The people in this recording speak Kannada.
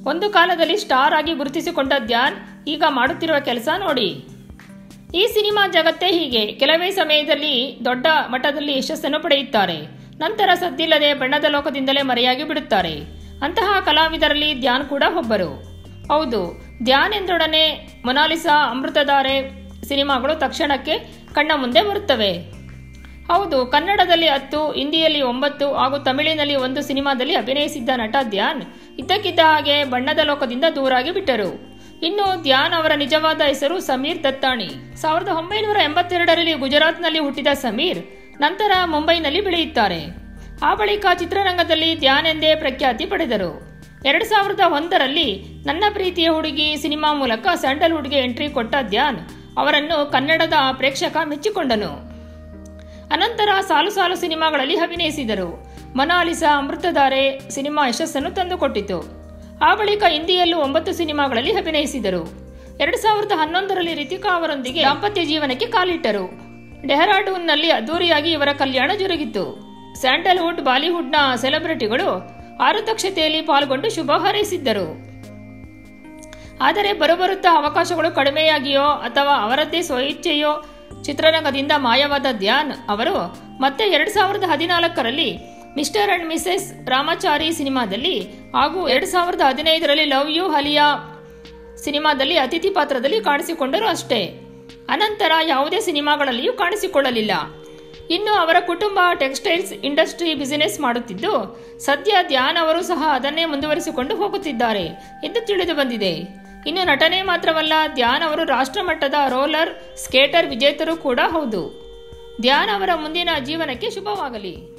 ಒಂದು ಕಾಲದಲ್ಲಿ ಸ್ಟಾರ್ ಆಗಿ ಗುರುತಿಸಿಕೊಂಡ ಧ್ಯಾನ್ ಈಗ ಮಾಡುತ್ತಿರುವ ಕೆಲಸ ನೋಡಿ ಈ ಸಿನಿಮಾ ಜಗತ್ತೇ ಹೀಗೆ ಕೆಲವೇ ಸಮಯದಲ್ಲಿ ದೊಡ್ಡ ಮಟ್ಟದಲ್ಲಿ ಯಶಸ್ಸನ್ನು ಪಡೆಯುತ್ತಾರೆ ನಂತರ ಸದ್ದಿಲ್ಲದೆ ಬಣ್ಣದ ಲೋಕದಿಂದಲೇ ಮರೆಯಾಗಿ ಬಿಡುತ್ತಾರೆ ಅಂತಹ ಕಲಾವಿದರಲ್ಲಿ ಧ್ಯಾನ್ ಕೂಡ ಒಬ್ಬರು ಹೌದು ಧ್ಯಾನ್ ಎಂದೊಡನೆ ಮೊನಾಲಿಸಾ ಅಮೃತಧಾರೆ ಸಿನಿಮಾಗಳು ತಕ್ಷಣಕ್ಕೆ ಕಣ್ಣ ಮುಂದೆ ಬರುತ್ತವೆ ಹೌದು ಕನ್ನಡದಲ್ಲಿ ಹತ್ತು ಹಿಂದಿಯಲ್ಲಿ ಒಂಬತ್ತು ಹಾಗೂ ತಮಿಳಿನಲ್ಲಿ ಒಂದು ಸಿನಿಮಾದಲ್ಲಿ ಅಭಿನಯಿಸಿದ್ದ ನಟ ಧ್ಯಾನ್ ಇದ್ದಕ್ಕಿದ್ದ ಹಾಗೆ ಬಣ್ಣದ ಲೋಕದಿಂದ ದೂರಾಗಿ ಬಿಟ್ಟರು ಇನ್ನು ಧ್ಯಾನ್ ಅವರ ನಿಜವಾದ ಹೆಸರು ಸಮೀರ್ ದತ್ತಾಣಿ ಸಾವಿರದ ಒಂಬೈನೂರ ಎಂಬತ್ತೆರಡರಲ್ಲಿ ಗುಜರಾತ್ನಲ್ಲಿ ಹುಟ್ಟಿದ ಸಮೀರ್ ನಂತರ ಮುಂಬೈನಲ್ಲಿ ಬೆಳೆಯುತ್ತಾರೆ ಆ ಬಳಿಕ ಚಿತ್ರರಂಗದಲ್ಲಿ ಧ್ಯಾನ್ ಎಂದೇ ಪ್ರಖ್ಯಾತಿ ಪಡೆದರು ಎರಡು ಸಾವಿರದ ಒಂದರಲ್ಲಿ ನನ್ನ ಪ್ರೀತಿಯ ಹುಡುಗಿ ಸಿನಿಮಾ ಮೂಲಕ ಸ್ಯಾಂಡಲ್ವುಡ್ಗೆ ಎಂಟ್ರಿ ಕೊಟ್ಟ ಧ್ಯಾನ್ ಅವರನ್ನು ಕನ್ನಡದ ಪ್ರೇಕ್ಷಕ ಮೆಚ್ಚಿಕೊಂಡನು ಅನಂತರ ಸಾಲು ಸಾಲು ಸಿನಿಮಾಗಳಲ್ಲಿ ಅಭಿನಯಿಸಿದರು ಮನಾಲಿಸಾ ಅಮೃತಧಾರೆ ಸಿನಿಮಾ ಯಶಸ್ಸನ್ನು ತಂದುಕೊಟ್ಟಿತು ಆ ಬಳಿಕ ಹಿಂದಿಯಲ್ಲೂ ಒಂಬತ್ತು ಸಿನಿಮಾಗಳಲ್ಲಿ ಅಭಿನಯಿಸಿದರು ಎರಡು ಸಾವಿರದ ಹನ್ನೊಂದರಲ್ಲಿ ರಿತಿಕಾ ಅವರೊಂದಿಗೆ ದಾಂಪತ್ಯ ಜೀವನಕ್ಕೆ ಕಾಲಿಟ್ಟರು ಡೆಹರಾಡೂನ್ನಲ್ಲಿ ಅದ್ದೂರಿಯಾಗಿ ಇವರ ಕಲ್ಯಾಣ ಜರುಗಿತು ಸ್ಯಾಂಡಲ್ವುಡ್ ಬಾಲಿವುಡ್ನ ಸೆಲೆಬ್ರಿಟಿಗಳು ಆರತಕ್ಷತೆಯಲ್ಲಿ ಪಾಲ್ಗೊಂಡು ಶುಭ ಹಾರೈಸಿದ್ದರು ಆದರೆ ಬರುಬರುತ್ತಾ ಅವಕಾಶಗಳು ಕಡಿಮೆಯಾಗಿಯೋ ಅಥವಾ ಅವರದ್ದೇ ಸ್ವಇಚ್ಛೆಯೋ ಚಿತ್ರರಂಗದಿಂದ ಮಾಯವಾದ ಧ್ಯಾನ್ ಅವರು ಮತ್ತೆ ಎರಡು ಸಾವಿರದ ಹದಿನಾಲ್ಕರಲ್ಲಿ ಮಿಸ್ಟರ್ ಅಂಡ್ ಮಿಸೆಸ್ ರಾಮಾಚಾರಿ ಸಿನಿಮಾದಲ್ಲಿ ಹಾಗೂ ಎರಡು ಸಾವಿರದ ಹದಿನೈದರಲ್ಲಿ ಲವ್ ಯು ಹಲಿಯಾ ಸಿನಿಮಾದಲ್ಲಿ ಅತಿಥಿ ಪಾತ್ರದಲ್ಲಿ ಕಾಣಿಸಿಕೊಂಡರು ಅಷ್ಟೇ ಅನಂತರ ಯಾವುದೇ ಸಿನಿಮಾಗಳಲ್ಲಿಯೂ ಕಾಣಿಸಿಕೊಳ್ಳಲಿಲ್ಲ ಇನ್ನು ಅವರ ಕುಟುಂಬ ಟೆಕ್ಸ್ಟೈಲ್ಸ್ ಇಂಡಸ್ಟ್ರಿ ಬಿಸಿನೆಸ್ ಮಾಡುತ್ತಿದ್ದು ಸದ್ಯ ಧ್ಯಾನ್ ಅವರು ಸಹ ಅದನ್ನೇ ಮುಂದುವರಿಸಿಕೊಂಡು ಹೋಗುತ್ತಿದ್ದಾರೆ ಎಂದು ತಿಳಿದು ಬಂದಿದೆ ಇನ್ನು ನಟನೆ ಮಾತ್ರವಲ್ಲ ಧ್ಯಾನ್ ಅವರು ರಾಷ್ಟ್ರಮಟ್ಟದ ರೋಲರ್ ಸ್ಕೇಟರ್ ವಿಜೇತರು ಕೂಡ ಹೌದು ಧ್ಯಾನ್ ಅವರ ಮುಂದಿನ ಜೀವನಕ್ಕೆ ಶುಭವಾಗಲಿ